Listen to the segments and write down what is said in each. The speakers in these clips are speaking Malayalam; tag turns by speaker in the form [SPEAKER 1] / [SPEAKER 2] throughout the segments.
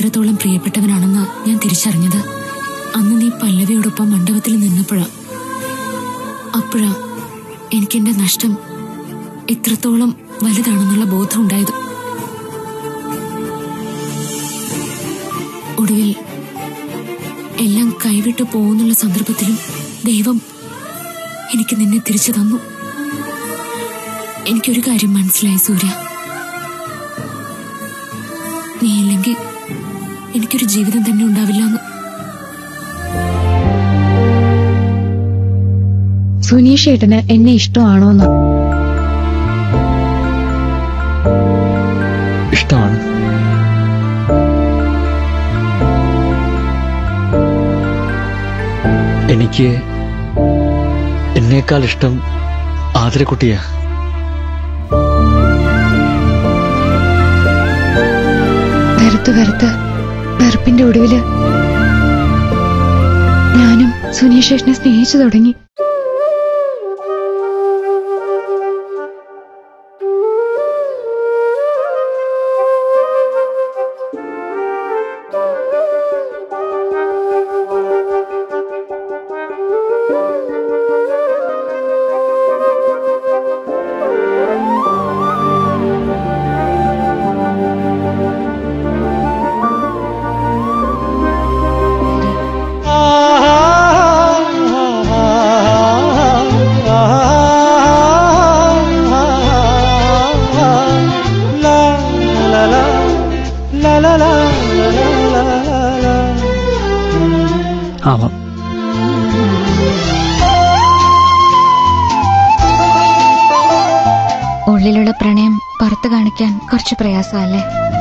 [SPEAKER 1] എത്രത്തോളം പ്രിയപ്പെട്ടവനാണെന്ന് ഞാൻ തിരിച്ചറിഞ്ഞത് അന്ന് നീ പല്ലവിയോടൊപ്പം മണ്ഡപത്തിൽ നിന്നപ്പോഴാ അപ്പോഴാ എനിക്കെന്റെ നഷ്ടം എത്രത്തോളം വലുതാണെന്നുള്ള ബോധം ഉണ്ടായത് ഒടുവിൽ എല്ലാം കൈവിട്ടു പോകുന്നുള്ള സന്ദർഭത്തിലും ദൈവം എനിക്ക് നിന്നെ തിരിച്ചു തന്നു എനിക്കൊരു കാര്യം മനസ്സിലായി സൂര്യ നീ ഇല്ലെങ്കിൽ എനിക്കൊരു ജീവിതം തന്നെ ഉണ്ടാവില്ല എന്ന്
[SPEAKER 2] സുനീഷ് ഏട്ടന് എന്നെ ഇഷ്ടമാണോന്ന്
[SPEAKER 3] ഇഷ്ടമാണ് എനിക്ക് എന്നേക്കാൾ ഇഷ്ടം ആതിരക്കുട്ടിയാ
[SPEAKER 2] വെറുത്ത് വെറുത്ത് വെറുപ്പിന്റെ ഒടുവില് ഞാനും സുനീഷ് ഏട്ടനെ സ്നേഹിച്ചു തുടങ്ങി
[SPEAKER 3] ആവാം
[SPEAKER 2] ഉള്ളിലുള്ള പ്രണയം പുറത്തു കാണിക്കാൻ കുറച്ച് പ്രയാസമല്ലേ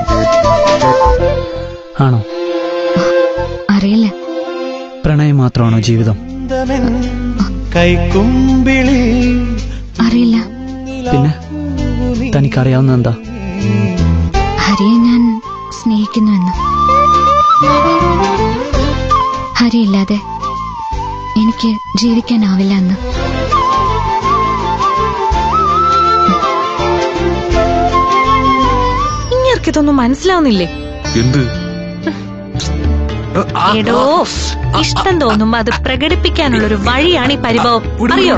[SPEAKER 3] ആണോ
[SPEAKER 2] അറിയില്ല
[SPEAKER 3] പ്രണയം മാത്രമാണോ ജീവിതം
[SPEAKER 4] കൈക്കുമ്പിളി
[SPEAKER 2] അറിയില്ല
[SPEAKER 3] പിന്നെ തനിക്കറിയാവുന്ന എന്താ
[SPEAKER 2] ഹരിയെ ഞാൻ സ്നേഹിക്കുന്നുവെന്ന് ഹരിയില്ലാതെ എനിക്ക് ജീവിക്കാനാവില്ല എന്ന്
[SPEAKER 5] ഇങ്ങർക്ക് ഇതൊന്നും മനസ്സിലാവുന്നില്ലേ
[SPEAKER 6] എന്ത്
[SPEAKER 5] എടോ ഇഷ്ടം തോന്നുമ്പോ അത് പ്രകടിപ്പിക്കാനുള്ള ഒരു വഴിയാണ് ഈ പരിഭവം അറിയോ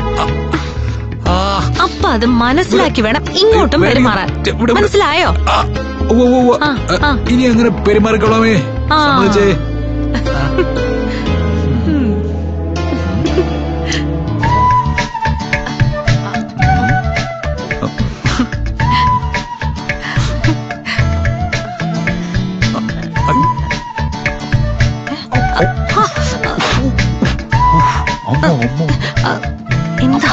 [SPEAKER 5] അപ്പൊ അത് മനസ്സിലാക്കി വേണം ഇങ്ങോട്ടും പെരുമാറാൻ മനസ്സിലായോ ആ, ആ.
[SPEAKER 6] ഇനി അങ്ങനെ പെരുമാറിക്കൊള്ളാമേ
[SPEAKER 5] ആ.
[SPEAKER 6] സമ്മതിച്ചേ അമ്മോ അമ്മോ
[SPEAKER 5] എന്താ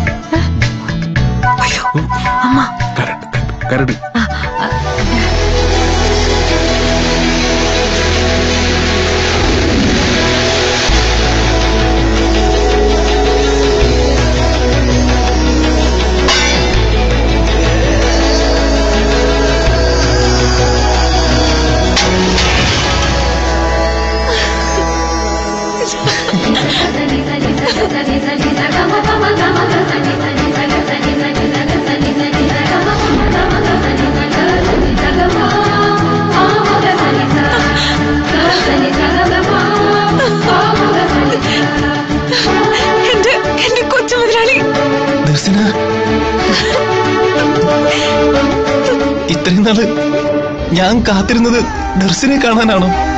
[SPEAKER 6] കരട് കരട്
[SPEAKER 5] എന്റെ എന്റെ കൊച്ചു മുതലാളി
[SPEAKER 4] ദർശന ഇത്രയും നാള് ഞാൻ കാത്തിരുന്നത് ദർശനെ കാണാനാണോ